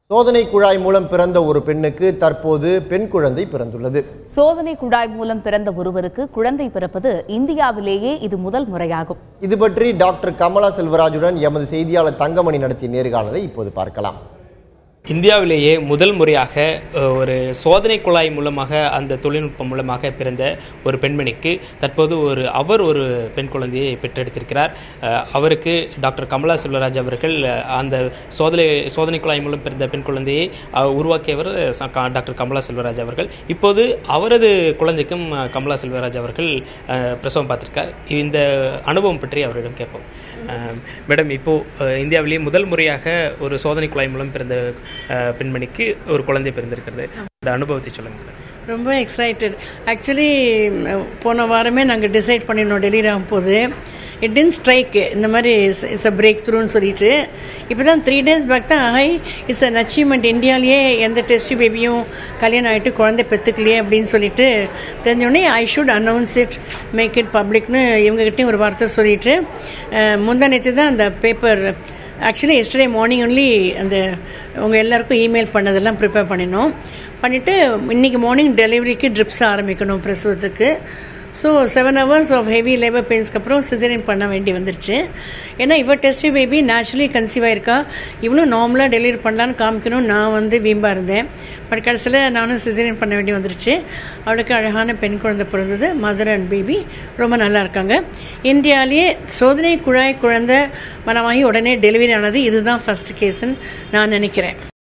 சோதனை குழாய் மூலம் பிறந்த ஒரு பெண்ணுக்கு தற்போது பெண் குழந்தை பிறந்துள்ளது சோதனை குழாய் மூலம் பிறந்த ஒருவருக்கு குழந்தை பிறப்பது இந்தியாவிலேயே இது முதல் முறையாகும் இது பற்றி டாக்டர் கமலா செல்வராஜுடன் எமது செய்தியாளர் தங்கமணி நடத்திய நேர்காணலை இப்போது பார்க்கலாம் இந்தியாவிலேயே முதல் முறையாக அஹ், ஒரு சோதனை குழாய் மூலமாக அந்த தொழில்நுட்பம் மூலமாக பிறந்த ஒரு பெண்மணிக்கு தற்போது ஒரு அவர் ஒரு பெண் குழந்தையை பெற்றெடுத்திருக்கிறார் அஹ், அவருக்கு டாக்டர் கமலா செல்வராஜ் அவர்கள் அஹ், அந்த சோதனை சோதனை குழாய் மூலம் பிறந்த பெண் குழந்தையை அஹ், உருவாக்கியவர் ச- கா- டாக்டர் கமலா செல்வராஜ் அவர்கள் இப்போது அவரது குழந்தைக்கும் அஹ், கமலா செல்வராஜ் அவர்கள் அஹ், பிரசவம் பார்த்திருக்கார் இந்த அனுபவம் பற்றி அவரிடம் கேட்போம் அஹ், மேடம் இப்போ அஹ், இந்தியாவிலேயே முதல் முறையாக ஒரு சோதனை குழாய் மூலம் பிறந்த அஹ், பெண்மணிக்கு ஒரு குழந்தை பிறந்திருக்கிறது அந்த அனுபவத்தை சொல்லுங்க ரொம்ப எக்ஸைட்டட் ஆக்சுவலி போன வாரமே நாங்கள் டிசைட் பண்ணினோம் டெலிவரி ஆகும் போது இட் டென்ட் ஸ்ட்ரைக் இந்த மாதிரி இட்ஸ் அ பிரேக் த்ரூன்னு சொல்லிட்டு இப்போ தான் த்ரீ டேஸ் பேக் தான் ஹை இட்ஸ் அன் அச்சீவ்மெண்ட் இந்தியாவிலேயே எந்த டெஸ்ட் பேபியும் கல்யாணம் ஆகிட்டு குழந்தை பெற்றுக்கலையே அப்படின்னு சொல்லிட்டு தெரிஞ்சோடனே I should announce it make it பப்ளிக்னு இவங்ககிட்டயும் ஒரு வார்த்தை சொல்லிட்டு முந்தா நேற்று தான் அந்த paper actually yesterday morning only அந்த உங்கள் எல்லாருக்கும் இமெயில் பண்ணதெல்லாம் ப்ரிப்பேர் பண்ணினோம் பண்ணிவிட்டு இன்றைக்கி மார்னிங் டெலிவரிக்கு ட்ரிப்ஸ் ஆரம்பிக்கணும் பிரசவத்துக்கு so seven hours of heavy labour பெயின்ஸ்க்கு அப்புறம் சிசரியன் பண்ண வேண்டி வந்துருச்சு ஏன்னா இவ டெஸ்ட் பேபி நேச்சுரலி கன்சீவ் ஆயிருக்கா இவளும் நார்மலாக டெலிவரி பண்ணலான்னு காமிக்கணும் நான் வந்து வீம்பாக இருந்தேன் பட் கடைசியில் நானும் சிசரியன் பண்ண வேண்டி வந்துருச்சு அவளுக்கு அழகான பெண் குழந்தை பிறந்தது மதர் அண்ட் பேபி ரொம்ப நல்லா இருக்காங்க இந்தியாவிலேயே சோதனை குழாய் குழந்தை மனமாகி உடனே டெலிவரி ஆனது இதுதான் ஃபர்ஸ்ட் கேஸ்ன்னு நான் நினைக்கிறேன்